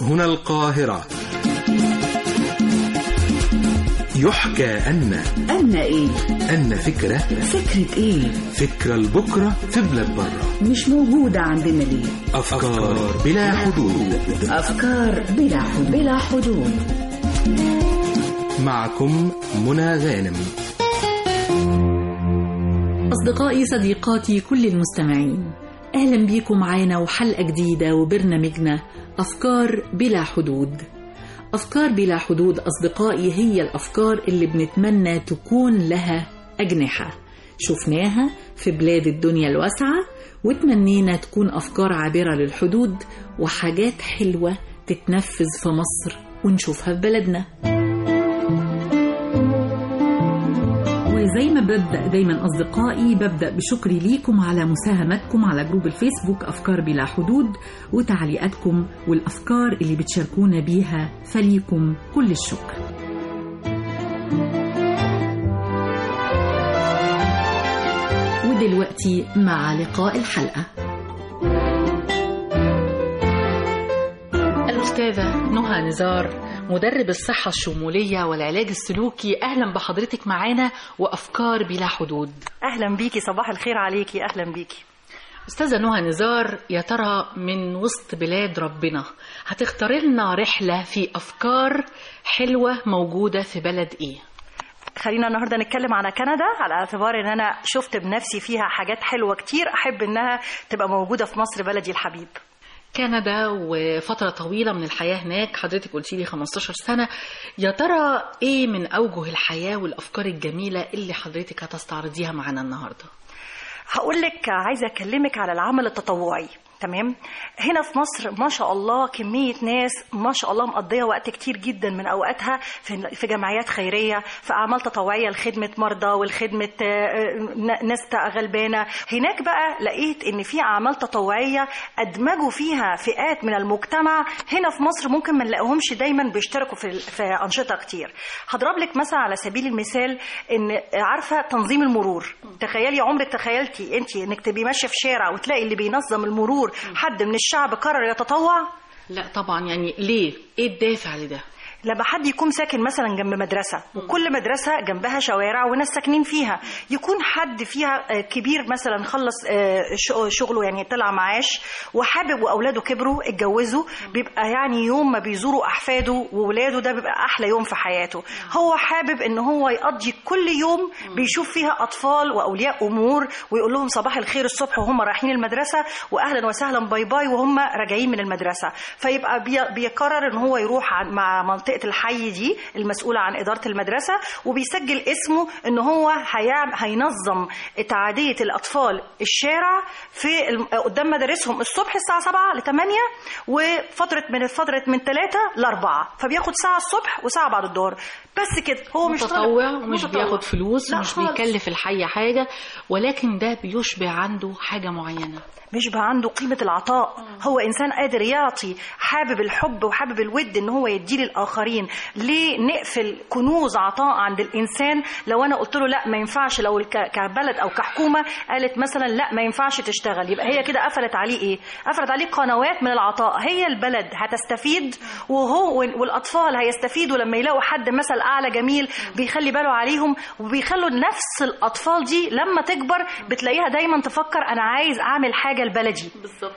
هنا القاهرة يحكى أن أن إيه؟ أن فكرة فكرة إيه؟ فكرة لبكرة في بلاد برة مش موجودة عندنا ليه؟ أفكار بلا حدود أفكار بلا حدود بلا حدود معكم منى غانم أصدقائي صديقاتي كل المستمعين أهلا بيكم معانا وحلقة جديدة وبرنامجنا أفكار بلا حدود أفكار بلا حدود أصدقائي هي الأفكار اللي بنتمنى تكون لها أجنحة شفناها في بلاد الدنيا الواسعة وتمنينا تكون أفكار عابرة للحدود وحاجات حلوة تتنفذ في مصر ونشوفها في بلدنا وزي ما ببدأ دايما أصدقائي ببدأ بشكري ليكم على مساهمتكم على جروب الفيسبوك أفكار بلا حدود وتعليقاتكم والأفكار اللي بتشاركونا بيها فليكم كل الشكر ودلوقتي مع لقاء الحلقة الأستاذة نهى نزار مدرب الصحة الشمولية والعلاج السلوكي أهلا بحضرتك معانا وأفكار بلا حدود اهلا بيكي صباح الخير عليكي اهلا بيكي أستاذة نهى نزار يا ترى من وسط بلاد ربنا هتختار لنا رحلة في أفكار حلوة موجودة في بلد إيه؟ خلينا النهارده نتكلم على كندا على اعتبار ان انا شفت بنفسي فيها حاجات حلوه كتير احب انها تبقى موجوده في مصر بلدي الحبيب كندا وفترة طويلة من الحياة هناك حضرتك قلتي لي 15 سنة يا ترى إيه من أوجه الحياة والأفكار الجميلة اللي حضرتك هتستعرضيها معانا النهاردة؟ هقول لك عايزه اكلمك على العمل التطوعي تمام هنا في مصر ما شاء الله كمية ناس ما شاء الله مقضية وقت كتير جدا من أوقاتها في في جمعيات خيرية في أعمال تطوعية لخدمة مرضى والخدمة آه، ناس غلبانة هناك بقى لقيت إن في أعمال تطوعية أدمجوا فيها فئات من المجتمع هنا في مصر ممكن ما نلاقيهمش دايما بيشتركوا في في أنشطة كتير هضرب لك مثلا على سبيل المثال إن عارفة تنظيم المرور تخيلي عمرك تخيلتي أنت إنك تبقي ماشية في شارع وتلاقي اللي بينظم المرور حد من الشعب قرر يتطوع لا طبعا يعني ليه؟ إيه الدافع لده؟ لما حد يكون ساكن مثلا جنب مدرسه وكل مدرسه جنبها شوارع وناس ساكنين فيها يكون حد فيها آه، كبير مثلا خلص آه، ش- شغله يعني طلع معاش وحابب واولاده كبروا اتجوزوا بيبقى يعني يوم ما بيزوروا احفاده وولاده ده بيبقى احلى يوم في حياته هو حابب ان هو يقضي كل يوم بيشوف فيها اطفال واولياء امور ويقول لهم صباح الخير الصبح وهم رايحين المدرسه واهلا وسهلا باي باي وهم راجعين من المدرسه فيبقى بي- بيقرر ان هو يروح عن- مع منطقه الحي دي المسؤوله عن اداره المدرسه وبيسجل اسمه ان هو هيعم- هينظم تعاديه الاطفال الشارع في الم- قدام مدارسهم الصبح الساعه 7 ل 8 وفتره من فتره من 3 ل 4 فبياخد ساعه الصبح وساعه بعد الظهر بس كده هو مش طالب- متطوع ومش متطوع. بياخد فلوس لا ومش خالص. بيكلف الحي حاجة ولكن ده بيشبع عنده حاجة معينة بيشبع عنده قيمة العطاء هو إنسان قادر يعطي حابب الحب وحابب الود إن هو يديه للآخرين ليه نقفل كنوز عطاء عند الإنسان لو أنا قلت له لا ما ينفعش لو الك- كبلد أو كحكومة قالت مثلا لا ما ينفعش تشتغل يبقى هي كده قفلت عليه إيه قفلت عليه قنوات من العطاء هي البلد هتستفيد وهو والأطفال هيستفيدوا لما يلاقوا حد مثل أعلى جميل بيخلي باله عليهم وبيخلوا نفس الأطفال دي لما تكبر بتلاقيها دايما تفكر أنا عايز أعمل حاجة لبلدي بالظبط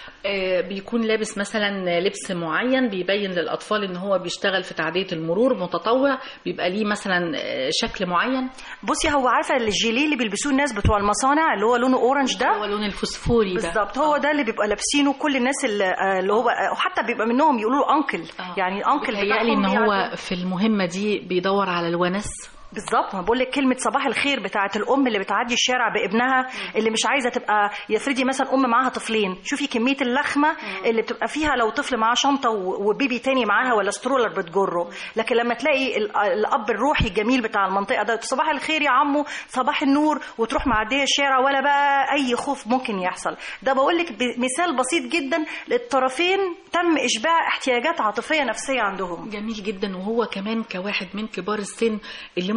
آه، بيكون لابس مثلا لبس معين بيبين للأطفال إن هو بيشتغل في تعدية المرور متطوع بيبقى ليه مثلا آه، شكل معين بصي هو عارفه الجيليه اللي بيلبسوه الناس بتوع المصانع اللي هو لونه اورنج ده هو لون الفوسفوري ده بالظبط هو ده اللي بيبقى لابسينه كل الناس اللي, آه، اللي هو آه، وحتى بيبقى منهم يقولوا له انكل آه. يعني الانكل بيتهيألي إن بتاعهم هو بيعدي- في المهمة دي بيدور على الونس بالظبط ما بقول لك كلمه صباح الخير بتاعه الام اللي بتعدي الشارع بابنها اللي مش عايزه تبقى يفرضي مثلا ام معاها طفلين شوفي كميه اللخمه اللي بتبقى فيها لو طفل معاه شنطه و- وبيبي تاني معاها ولا سترولر بتجره لكن لما تلاقي ال- الاب الروحي الجميل بتاع المنطقه ده صباح الخير يا عمو صباح النور وتروح معديه الشارع ولا بقى اي خوف ممكن يحصل ده بقول لك مثال بسيط جدا للطرفين تم اشباع احتياجات عاطفيه نفسيه عندهم جميل جدا وهو كمان كواحد من كبار السن اللي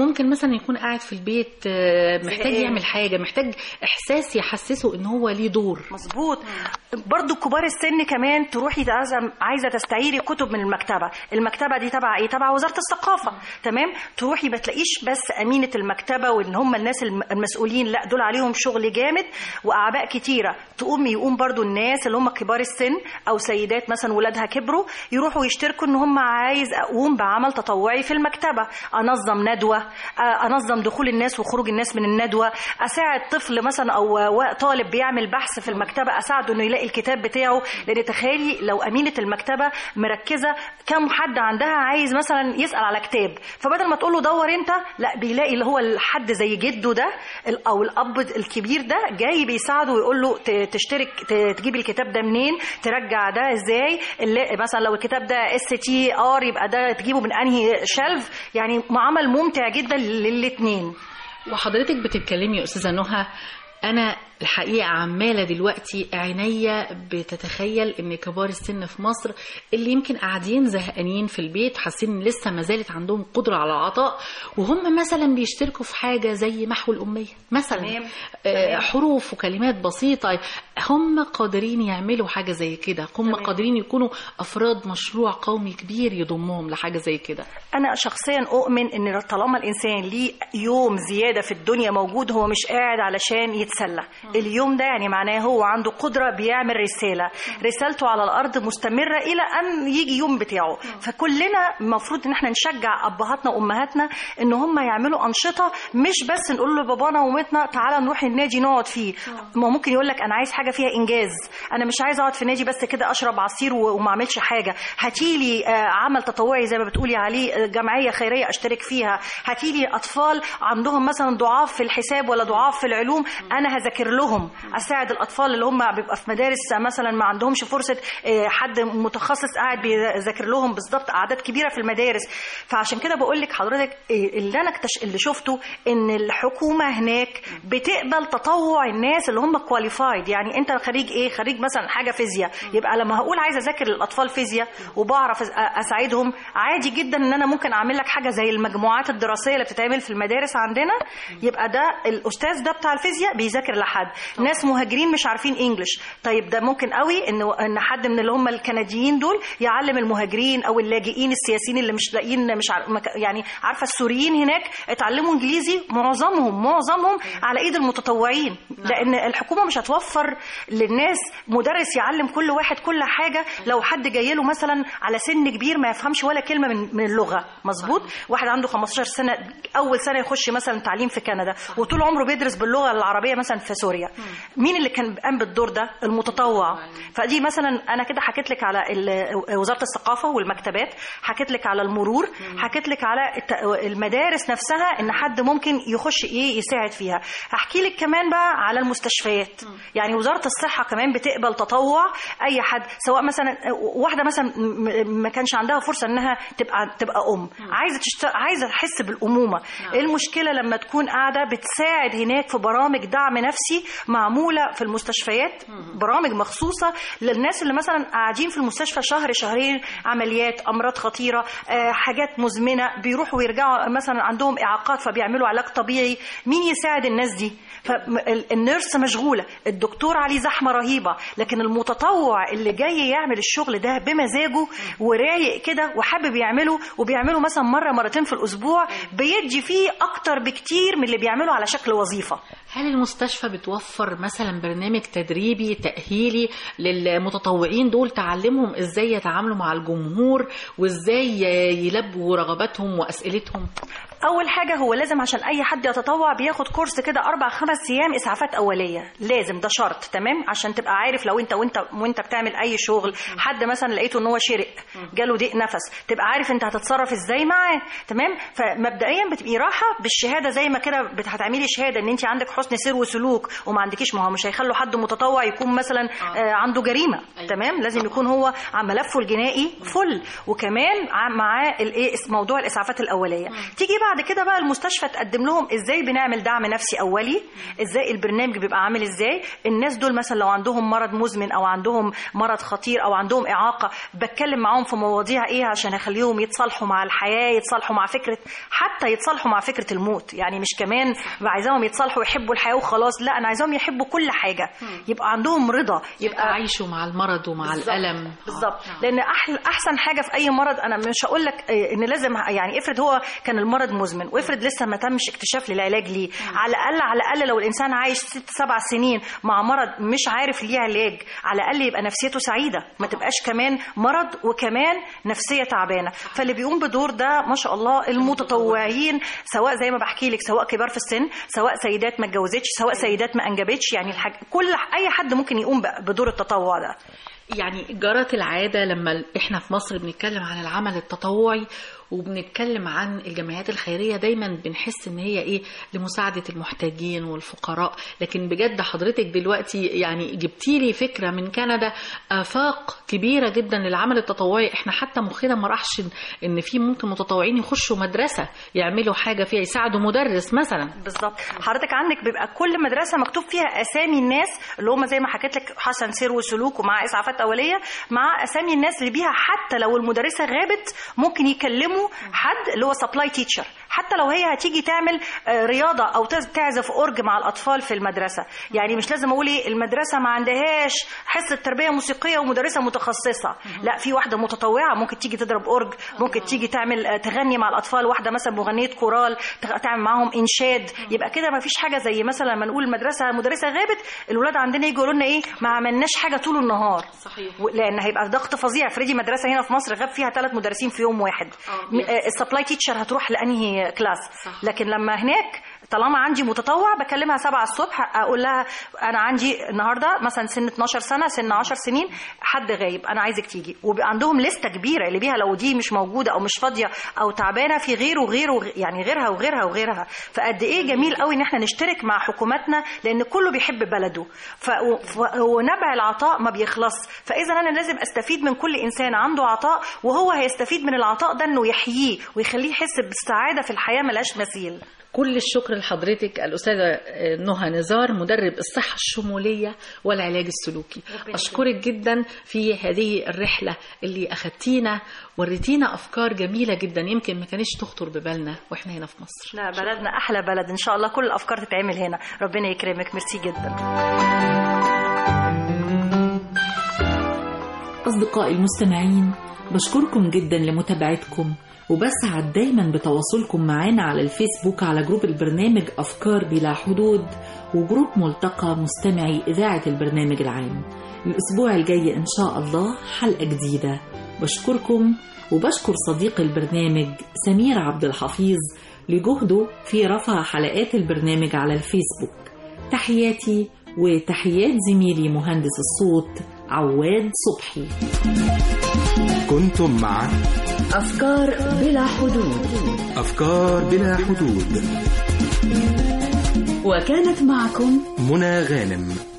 ممكن مثلا يكون قاعد في البيت آه، محتاج زهقان. يعمل حاجه محتاج احساس يحسسه ان هو ليه دور مظبوط برضو كبار السن كمان تروحي عايزه عايزه تستعيري كتب من المكتبه المكتبه دي تبع ايه تبع وزاره الثقافه تمام تروحي ما تلاقيش بس امينه المكتبه وان هم الناس الم- المسؤولين لا دول عليهم شغل جامد واعباء كتيره تقوم يقوم برضو الناس اللي هم كبار السن او سيدات مثلا ولادها كبروا يروحوا يشتركوا ان هم عايز اقوم بعمل تطوعي في المكتبه انظم ندوه آه، انظم دخول الناس وخروج الناس من الندوه اساعد طفل مثلا او و- طالب بيعمل بحث في المكتبه اساعده انه يلاقي الكتاب بتاعه لان تخيلي لو امينه المكتبه مركزه كم حد عندها عايز مثلا يسال على كتاب فبدل ما تقول له دور انت لا بيلاقي اللي هو الحد زي جده ده ال- او الاب الكبير ده جاي بيساعده ويقول له ت- تشترك ت- تجيب الكتاب ده منين ترجع ده ازاي اللي مثلا لو الكتاب ده اس تي ار يبقى ده تجيبه من انهي شلف يعني عمل ممتع جدا للاثنين وحضرتك بتتكلمي يا استاذه نهى انا الحقيقه عماله دلوقتي عينيا بتتخيل ان كبار السن في مصر اللي يمكن قاعدين زهقانين في البيت حاسين ان لسه ما زالت عندهم قدره على العطاء وهم مثلا بيشتركوا في حاجه زي محو الاميه مثلا تمام. آه، تمام. حروف وكلمات بسيطه هم قادرين يعملوا حاجه زي كده هم تمام. قادرين يكونوا افراد مشروع قومي كبير يضمهم لحاجه زي كده انا شخصيا اؤمن ان طالما الانسان ليه يوم زياده في الدنيا موجود هو مش قاعد علشان يتسلى اليوم ده يعني معناه هو عنده قدره بيعمل رساله رسالته على الارض مستمره الى ان يجي يوم بتاعه فكلنا المفروض ان احنا نشجع ابهاتنا وامهاتنا ان هم يعملوا انشطه مش بس نقول لبابانا ومامتنا تعالى نروح النادي نقعد فيه ما ممكن يقول لك انا عايز حاجه فيها انجاز انا مش عايز اقعد في النادي بس كده اشرب عصير و- وما اعملش حاجه هاتيلي آه، عمل تطوعي زي ما بتقولي عليه آه، جمعيه خيريه اشترك فيها هاتيلي اطفال عندهم مثلا ضعاف في الحساب ولا ضعاف في العلوم انا هذاكر لهم اساعد الاطفال اللي هم بيبقى في مدارس مثلا ما عندهمش فرصه آه، حد متخصص قاعد بيذاكر لهم بالظبط اعداد كبيره في المدارس فعشان كده بقول لك حضرتك آه، اللي انا اكتش... اللي شفته ان الحكومه هناك بتقبل تطوع الناس اللي هم كواليفايد يعني انت خريج ايه خريج مثلا حاجه فيزياء يبقى لما هقول عايزه اذاكر للاطفال فيزياء وبعرف أس- اساعدهم عادي جدا ان انا ممكن اعمل لك حاجه زي المجموعات الدراسيه اللي بتتعمل في المدارس عندنا يبقى ده الاستاذ ده بتاع الفيزياء بيذاكر لحد ناس مهاجرين مش عارفين انجلش طيب ده ممكن قوي ان ان حد من اللي هم الكنديين دول يعلم المهاجرين او اللاجئين السياسيين اللي مش لاقيين مش عارف مك- يعني عارفه السوريين هناك اتعلموا انجليزي معظمهم معظمهم على ايد المتطوعين لان الحكومه مش هتوفر للناس مدرس يعلم كل واحد كل حاجه لو حد جاي له مثلا على سن كبير ما يفهمش ولا كلمه من من اللغه مظبوط واحد عنده 15 سنه اول سنه يخش مثلا تعليم في كندا وطول عمره بيدرس باللغه العربيه مثلا في سوريا مين اللي كان قام بالدور ده المتطوع فدي مثلا انا كده حكيت لك على ال- وزاره الثقافه والمكتبات حكيت لك على المرور حكيت لك على الت- المدارس نفسها ان حد ممكن يخش ايه يساعد فيها هحكي لك كمان بقى على المستشفيات يعني وزاره الصحه كمان بتقبل تطوع اي حد سواء مثلا واحده مثلا م- ما كانش عندها فرصه انها تبقى تبقى ام عايزه تشت... عايزه تحس بالامومه ايه المشكله لما تكون قاعده بتساعد هناك في برامج دعم نفسي معموله في المستشفيات برامج مخصوصه للناس اللي مثلا قاعدين في المستشفى شهر شهرين عمليات امراض خطيره آه، حاجات مزمنه بيروحوا ويرجعوا مثلا عندهم اعاقات فبيعملوا علاج طبيعي مين يساعد الناس دي فالنيرس مشغوله الدكتور عليه زحمه رهيبه لكن المتطوع اللي جاي يعمل الشغل ده بمزاجه ورايق كده وحابب يعمله وبيعمله مثلا مره مرتين في الاسبوع بيدي فيه اكتر بكتير من اللي بيعمله على شكل وظيفه هل المستشفى بتوفر مثلا برنامج تدريبي تأهيلي للمتطوعين دول تعلمهم ازاي يتعاملوا مع الجمهور وازاي يلبوا رغباتهم واسئلتهم اول حاجه هو لازم عشان اي حد يتطوع بياخد كورس كده اربع خمس ايام اسعافات اوليه لازم ده شرط تمام عشان تبقى عارف لو انت وانت وانت بتعمل اي شغل حد مثلا لقيته ان هو شرق جاله ضيق نفس تبقى عارف انت هتتصرف ازاي معاه تمام فمبدئيا بتبقي راحه بالشهاده زي ما كده بت- هتعملي شهاده ان انت عندك حسن سير وسلوك وما عندكيش ما هو مش هيخلوا حد متطوع يكون مثلا آه عنده جريمه أيوة. تمام لازم يكون هو عن ملفه الجنائي فل وكمان ع- معاه الايه اس- موضوع الاسعافات الاوليه تيجي بقى بعد كده بقى المستشفى تقدم لهم ازاي بنعمل دعم نفسي اولي ازاي البرنامج بيبقى عامل ازاي الناس دول مثلا لو عندهم مرض مزمن او عندهم مرض خطير او عندهم اعاقه بتكلم معاهم في مواضيع ايه عشان اخليهم يتصالحوا مع الحياه يتصالحوا مع فكره حتى يتصالحوا مع فكره الموت يعني مش كمان عايزاهم يتصالحوا ويحبوا الحياه وخلاص لا انا عايزاهم يحبوا كل حاجه يبقى عندهم رضا يبقى عايشوا مع المرض ومع بالظبط. الألم بالظبط لان أحل احسن حاجه في اي مرض انا مش هقول لك إيه، ان لازم يعني افرض هو كان المرض مزمن وافرض لسه ما تمش اكتشاف للعلاج ليه على الاقل على الاقل لو الانسان عايش ست سبع سنين مع مرض مش عارف ليه علاج على الاقل يبقى نفسيته سعيده ما تبقاش كمان مرض وكمان نفسيه تعبانه فاللي بيقوم بدور ده ما شاء الله المتطوعين سواء زي ما بحكي لك سواء كبار في السن سواء سيدات ما اتجوزتش سواء سيدات ما انجبتش يعني الحاج... كل اي حد ممكن يقوم ب- بدور التطوع ده يعني جرت العادة لما ال- احنا في مصر بنتكلم عن العمل التطوعي وبنتكلم عن الجمعيات الخيرية دايما بنحس ان هي ايه لمساعدة المحتاجين والفقراء لكن بجد حضرتك دلوقتي يعني جبتي لي فكرة من كندا آفاق كبيرة جدا للعمل التطوعي احنا حتى مخنا ما راحش إن- ان في ممكن متطوعين يخشوا مدرسة يعملوا حاجة فيها يساعدوا مدرس مثلا بالظبط حضرتك عندك بيبقى كل مدرسه مكتوب فيها اسامي الناس اللي هم زي ما حكيت لك حسن سير وسلوك ومع اسعافات اوليه مع اسامي الناس اللي بيها حتى لو المدرسه غابت ممكن يكلموا حد اللي هو سبلاي تيتشر حتى لو هي هتيجي تعمل آه، رياضه او تز- تعزف اورج مع الاطفال في المدرسه يعني مش لازم اقول ايه المدرسه ما عندهاش حصه تربيه موسيقيه ومدرسه متخصصه لا في واحده متطوعه ممكن تيجي تضرب اورج ممكن تيجي تعمل آه، تغني مع الاطفال واحده مثلا مغنيه كورال تغ- تعمل معاهم انشاد يبقى كده ما فيش حاجه زي مثلا لما نقول المدرسه مدرسه غابت الولاد عندنا يجوا يقولوا لنا ايه ما عملناش حاجه طول النهار صحيح. و- لان هيبقى ضغط فظيع افرضي مدرسه هنا في مصر غاب فيها ثلاث مدرسين في يوم واحد م- آه، السبلاي تيتشر هتروح لانهي كلاس صح. لكن لما هناك طالما عندي متطوع بكلمها سبعة الصبح اقول لها انا عندي النهارده مثلا سن 12 سنه سن 10 سنين حد غايب انا عايزك تيجي وبيبقى عندهم لسته كبيره اللي بيها لو دي مش موجوده او مش فاضيه او تعبانه في غيره وغيره وغ- يعني غيرها وغيرها وغيرها فقد ايه جميل قوي ان احنا نشترك مع حكوماتنا لان كله بيحب بلده ف... ف- ونبع العطاء ما بيخلص فاذا انا لازم استفيد من كل انسان عنده عطاء وهو هيستفيد من العطاء ده انه يحييه ويخليه يحس بالسعاده في الحياه ملهاش مثيل كل الشكر لحضرتك الأستاذة نهى نزار مدرب الصحة الشمولية والعلاج السلوكي أشكرك جدا في هذه الرحلة اللي أخدتينا وريتينا أفكار جميلة جدا يمكن ما كانش تخطر ببالنا وإحنا هنا في مصر لا بلدنا احلى بلد ان شاء الله كل الافكار تتعمل هنا ربنا يكرمك ميرسي جدا أصدقائي المستمعين بشكركم جدا لمتابعتكم وبسعد دايما بتواصلكم معانا على الفيسبوك على جروب البرنامج أفكار بلا حدود وجروب ملتقى مستمعي إذاعة البرنامج العام الأسبوع الجاي إن شاء الله حلقة جديدة بشكركم وبشكر صديق البرنامج سمير عبد الحفيظ لجهده في رفع حلقات البرنامج على الفيسبوك تحياتي وتحيات زميلي مهندس الصوت عواد صبحي كنتم مع أفكار بلا حدود أفكار بلا حدود وكانت معكم منى غانم